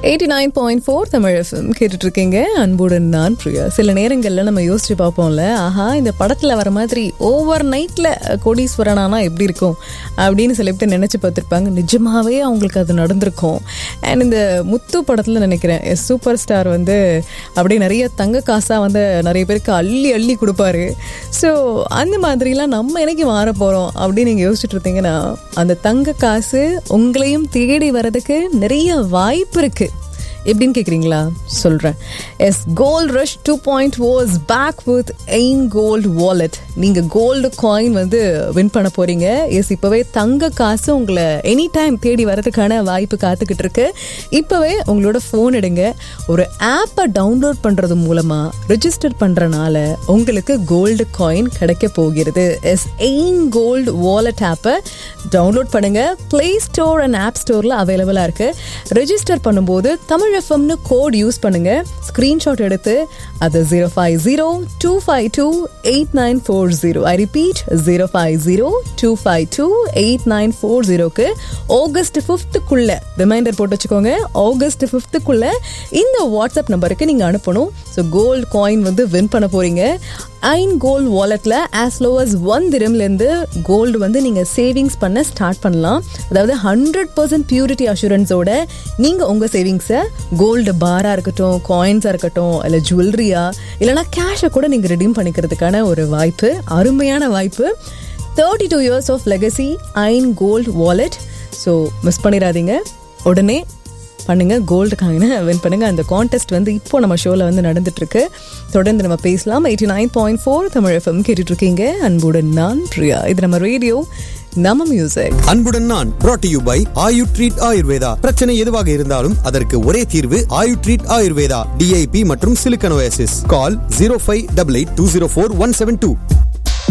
eighty nine point four Tamil FM கேட்டுட்டு இருக்கீங்க அன்புடன் நான் பிரியா சில நேரங்களில் நம்ம யோசிச்சு பார்ப்போம்ல ஆஹா இந்த படத்தில் வர மாதிரி ஓவர் நைட்டில் கோடீஸ்வரனானா எப்படி இருக்கும் அப்படின்னு சில பேர் நினச்சி பார்த்துருப்பாங்க நிஜமாவே அவங்களுக்கு அது நடந்திருக்கும் அண்ட் இந்த முத்து படத்தில் நினைக்கிறேன் சூப்பர் ஸ்டார் வந்து அப்படியே நிறைய தங்க காசாக வந்து நிறைய பேருக்கு அள்ளி அள்ளி கொடுப்பாரு ஸோ அந்த மாதிரிலாம் நம்ம என்னைக்கு மாற போகிறோம் அப்படின்னு நீங்கள் யோசிச்சுட்டு இருந்தீங்கன்னா அந்த தங்க காசு உங்களையும் தேடி வர்றதுக்கு நிறைய வாய்ப்பு இருக்கு எப்படின்னு கேட்குறீங்களா சொல்கிறேன் yes gold rush two point was back with Ain gold wallet நீங்கள் கோல்டு காயின் வந்து வின் பண்ண போகிறீங்க எஸ் இப்போவே தங்க காசு உங்களை எனி டைம் தேடி வரதுக்கான வாய்ப்பு காத்துக்கிட்டு இருக்கு இப்போவே உங்களோட ஃபோன் எடுங்க ஒரு ஆப்பை டவுன்லோட் பண்ணுறது மூலமாக ரிஜிஸ்டர் பண்ணுறனால உங்களுக்கு கோல்டு காயின் கிடைக்க போகிறது எஸ் எயின் கோல்டு வாலெட் ஆப்பை டவுன்லோட் பண்ணுங்க ப்ளே ஸ்டோர் அண்ட் ஆப் ஸ்டோரில் அவைலபிளாக இருக்குது ரெஜிஸ்டர் பண்ணும்போது தமிழ் எஃப்எம்னு கோட் யூஸ் பண்ணுங்க ஸ்க்ரீன்ஷாட் எடுத்து அது zero five zero two five two eight nine four zero I repeat zero five zero two five two eight nine four ஜீரோக்கு ஆகஸ்ட் ஃபிஃப்த்துக்குள்ள ரிமைண்டர் போட்டு வச்சுக்கோங்க ஆகஸ்ட் ஃபிஃப்த்துக்குள்ள இந்த வாட்ஸ்அப் நம்பருக்கு நீங்கள் அனுப்பணும் ஸோ கோல்டு காயின் வந்து வின் பண்ண போறீங்க ஐன் கோல்டு வாலெட்ல ஆஸ் லோ அஸ் ஒன் திரம்லேருந்து கோல்டு வந்து நீங்கள் சேவிங்ஸ் பண்ண ஸ்டார்ட் பண்ணலாம் அதாவது ஹண்ட்ரட் பர்சன்ட் பியூரிட்டி அஷூரன்ஸோட நீங்கள் உங்கள் சேவிங்ஸை கோல்டு பாராக இருக்கட்டும் காயின்ஸாக இருக்கட்டும் இல்லை ஜுவல்லரியா இல்லைனா கேஷை கூட நீங்கள் ரெடீம் பண்ணிக்கிறதுக்கான ஒரு வாய்ப்பு அருமையான வாய்ப்பு thirty two years of legacy Ain gold wallet so miss பண்ணிடாதீங்க உடனே பண்ணுங்க கோல்டு காயினை வின் பண்ணுங்க அந்த கான்டெஸ்ட் வந்து இப்போ நம்ம ஷோவில் வந்து நடந்துட்டு இருக்கு தொடர்ந்து நம்ம பேசலாம் eighty nine point four Tamil FM கேட்டுட்டு இருக்கீங்க அன்புடன் நான் பிரியா இது நம்ம ரேடியோ நம்ம மியூசிக் அன்புடன் நான் brought to you by Ayu treat Ayurveda பிரச்சனை எதுவாக இருந்தாலும் அதற்கு ஒரே தீர்வு ஆயு ட்ரீட் ஆயுர்வேதா டிஐபி மற்றும் சிலிக்கனோசிஸ் call zero five double eight two zero four one seven two